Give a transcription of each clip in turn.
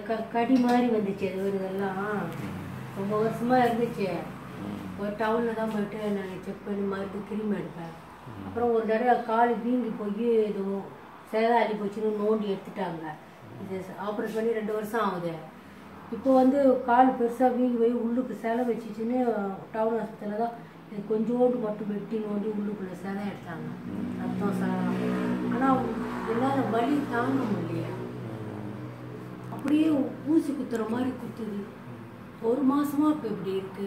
க கடி மாதிரி வந்துச்சு அது ஒரு இதெல்லாம் ரொம்ப வருஷமாக இருந்துச்சு ஒரு டவுனில் தான் போயிட்டு நான் செக் பண்ணி மருந்து கிரீம் எடுப்பேன் அப்புறம் ஒரு தடவை கால் வீங்கி போய் இது சேதம் அள்ளி போச்சுன்னு நோண்டி எடுத்துட்டாங்க இது ஆப்ரேட் பண்ணி ரெண்டு வருஷம் ஆகுது இப்போ வந்து கால் பெருசாக வீங்கி போய் உள்ளுக்கு சிலை வச்சுச்சுன்னு டவுன் ஹாஸ்பிட்டலில் தான் இது கொஞ்சோண்டு மட்டும் வெட்டி நோண்டி உள்ளுக்குள்ளே சிலை எடுத்தாங்க ரத்தம் சிலை ஆனால் என்னால் வலி தாங்க முடியல அப்படியே ஊசி குத்துற மாதிரி குத்துது ஒரு மாசமா இப்போ இப்படி இருக்கு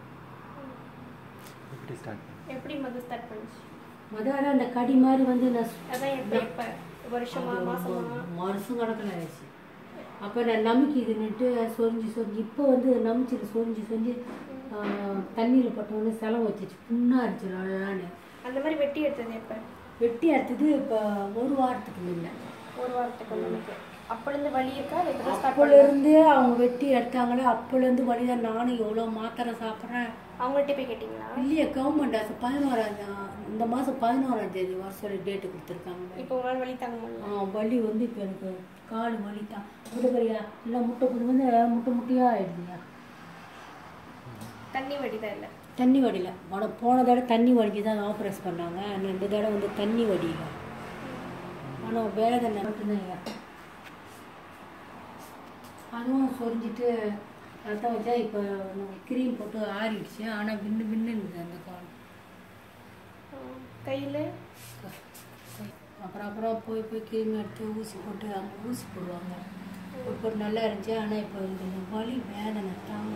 எப்படி ஸ்டார்ட் எப்படி மது ஸ்டார்ட் பண்ணுச்சு முதல்ல அந்த கடி மாதிரி வந்து நான் அதான் எப்போ எப்போ வருஷமா மாசமா வருஷம் கணக்கில் ஆயிடுச்சு அப்போ நான் நமிக்குதுன்னுட்டு சொரிஞ்சு சொரிஞ்சு இப்போ வந்து நமிச்சிட்டு சொரிஞ்சு சொரிஞ்சு தண்ணியில் பட்டோன்னே செலம் வச்சிச்சு புண்ணா இருந்துச்சு நல்லான்னு அந்த மாதிரி வெட்டி எடுத்தது எப்போ வெட்டி அறுத்தது இப்போ ஒரு வாரத்துக்கு முன்ன ஒரு வாரத்துக்கு முன்னுக்கு அப்போலேருந்து வலி இருக்கா அது இப்போ ஸ்டார்ட் அப்போலேருந்து அவங்க வெட்டி எடுத்தாங்களே அப்போலேருந்து வழிதான் நானும் எவ்வளோ மாத்திரை சாப்பிட்றேன் அவங்கள்ட்ட போய் கேட்டிங்களா இல்லையே கவர்மெண்ட் ஆசை பதினோராம் தே- இந்த மாதம் பதினோராம் தேதி வர சொல்லி டேட்டு கொடுத்துருக்காங்க இப்போ உங்களால் வலி தாங்க முடியல ஆ, வலி வந்து இப்போ எனக்கு கால் வலி தான் முட்டைக்கறியா இல்லை முட்டை கொண்டு வந்து முட்டை முட்டையாக ஆயிடுதுங்க தண்ணி வடி தான் இல்லை தண்ணி வடியில் உன போன தடவை தண்ணி வடிக்கு தான் ஆப்ரேஸ் பண்ணாங்க ஆனால் இந்த தடவை வந்து தண்ணி வடியில ஆனால் வேதனை மட்டும்தாங்க அதுவும் சொரிஞ்சிட்டு ரத்தம் வச்சா இப்போ க்ரீம் போட்டு ஆறிடுச்சு ஆனால் விண்ணு விண்ணு இருந்தது அந்த கால் கையில் அப்புறம் அப்புறம் போய் போய் க்ரீம் எடுத்து ஊசி போட்டு அங்கே ஊசி போடுவாங்க போட்டு போட்டு நல்லா இருந்துச்சு ஆனால் இப்போ இந்த வலி வேதனை தாங்க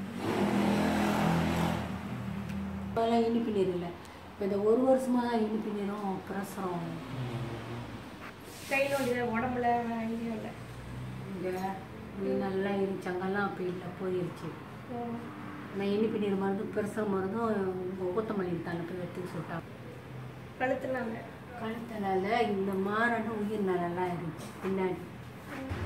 அதெல்லாம் இனிப்பு நீர் இல்லை இப்போ இந்த ஒரு வருஷமாக தான் இனிப்பு நீரும் பிரசரம் கையில் வலி தான் உடம்புல வேற எங்கேயும் இல்லை இங்கே இது நல்லா இருந்துச்சு அங்கெல்லாம் அப்போ இல்லை போயிருச்சு நான் இனிப்பு நீர் மருந்து பிரசவ மருந்தும் உங்கள் ஊத்தமல்லி தானே போய் எடுத்துக்க சொல்லிட்டாங்க கழுத்துனாங்க கழுத்தலால் இந்த மாறான உயிர் நலெல்லாம் இருந்துச்சு பின்னாடி